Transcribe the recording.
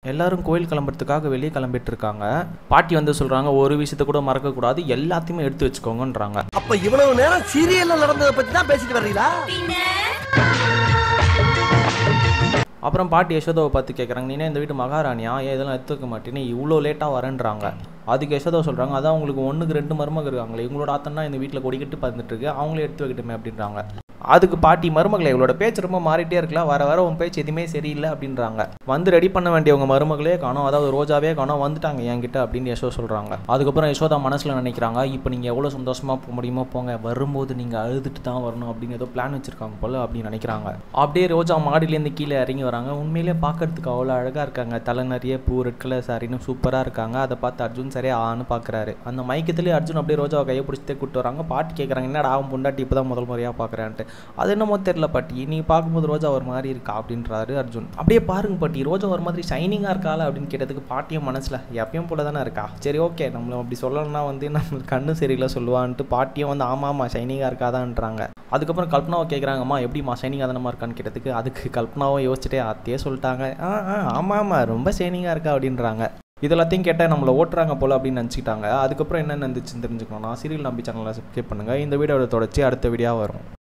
எல்லாரும் கோயில் கிளம்புறதுக்காக வெளியே கிளம்பிட்டு இருக்காங்க பாட்டி வந்து சொல்றாங்க ஒரு விஷயத்த கூட மறக்கக்கூடாது எல்லாத்தையுமே எடுத்து வச்சுக்கோங்கன்றாங்க அப்ப இவ்வளவு நேரம் சீரியல்ல நடந்ததை பத்தி தான் பேசிட்டு வர்றீங்களா அப்புறம் பாட்டி யசோதாவை பார்த்து கேட்குறாங்க நீனே இந்த வீட்டு மகாராணியா ஏன் இதெல்லாம் எடுத்து வைக்க மாட்டேன்னு இவ்வளோ லேட்டாக வரேன்றாங்க அதுக்கு யசோதா சொல்கிறாங்க அதான் உங்களுக்கு ஒன்றுக்கு ரெண்டு மருமக இருக்காங்களே இவங்களோட ஆத்தன்னா இந்த வீட்டில் கொடிக்கட்டு பறந்துட்டு இருக்கு அவங்களே எடுத்து வைக்கட்டுமே அப்படின்றாங்க அதுக்கு பாட்டி மருமகளே இவளோட பேச்சு ரொம்ப மாறிட்டே இருக்கலாம் வர வர உன் பேச்சு எதுவுமே சரியில்லை அப்படின்றாங்க வந்து ரெடி பண்ண வேண்டியவங்க மருமகளே காணோம் அதாவது ரோஜாவே காணோம் வந்துட்டாங்க என்கிட்ட அப்படின்னு யசோ சொல்கிறாங்க அதுக்கப்புறம் யசோதா மனசில் நினைக்கிறாங்க இப்போ நீங்கள் எவ்வளோ சந்தோஷமாக போக முடியுமோ போங்க வரும்போது நீங்கள் அழுதுட்டு தான் வரணும் அப்படின்னு ஏதோ பிளான் வச்சுருக்காங்க போல் அப்படின்னு நினைக்கிறாங்க அப்படியே ரோஜா மாடியிலேருந்து கீழே இறங்கி வராங்க உண்மையிலே பார்க்கறதுக்கு அவ்வளோ அழகாக இருக்காங்க தலை நிறைய பூ ரெட் கலர் சாரின்னு சூப்பராக இருக்காங்க அதை பார்த்து அர்ஜுன் சரியா ஆன்னு பார்க்குறாரு அந்த மயக்கத்துலேயே அர்ஜுன் அப்படியே ரோஜாவை கையை பிடிச்சிட்டே கூட்டு வராங்க பாட்டி கேட்குறாங்க என்னடா அவன் பொண்டாட்டி இப்போ தான் முதல் முறையாக பார்க்குறேன்ட்டு அது என்னமோ தெரில பாட்டி நீ பார்க்கும்போது ரோஜா ஒரு மாதிரி இருக்கா அப்படின்றாரு அர்ஜுன் அப்படியே பாருங்க பாட்டி ரோஜா ஒரு மாதிரி ஷைனிங்காக இருக்காளா அப்படின்னு கேட்டதுக்கு பாட்டியும் மனசில் எப்பயும் போல தானே இருக்கா சரி ஓகே நம்மள அப்படி சொல்லணும்னா வந்து நம்ம கண்ணு சரியில்லை சொல்லுவான்ட்டு பாட்டியும் வந்து ஆமாம் ஆமாம் ஷைனிங்காக இருக்காதான்றாங்க அதுக்கப்புறம் கல்பனாவை கேட்குறாங்கம்மா எப்படிம்மா ஷைனிங்காக தானம்மா இருக்கான்னு கேட்டதுக்கு அதுக்கு கல்பனாவும் யோசிச்சுட்டே அத்தையே சொல்லிட்டாங்க ஆ ஆ ஆமாம் ஆமாம் ரொம்ப ஷைனிங்காக இருக்கா அப்படின்றாங்க இது எல்லாத்தையும் கேட்டால் நம்மளை ஓட்டுறாங்க போல் அப்படின்னு நினச்சிக்கிட்டாங்க அதுக்கப்புறம் என்ன நடந்துச்சுன்னு தெரிஞ்சுக்கணும்னா சீரியல் நம்பி சேனலை சப்ஸ்கிரைப் பண்ணுங்கள் இந்த வீடியோட தொடர்ச்சி அடுத்த வீடியோ வரும்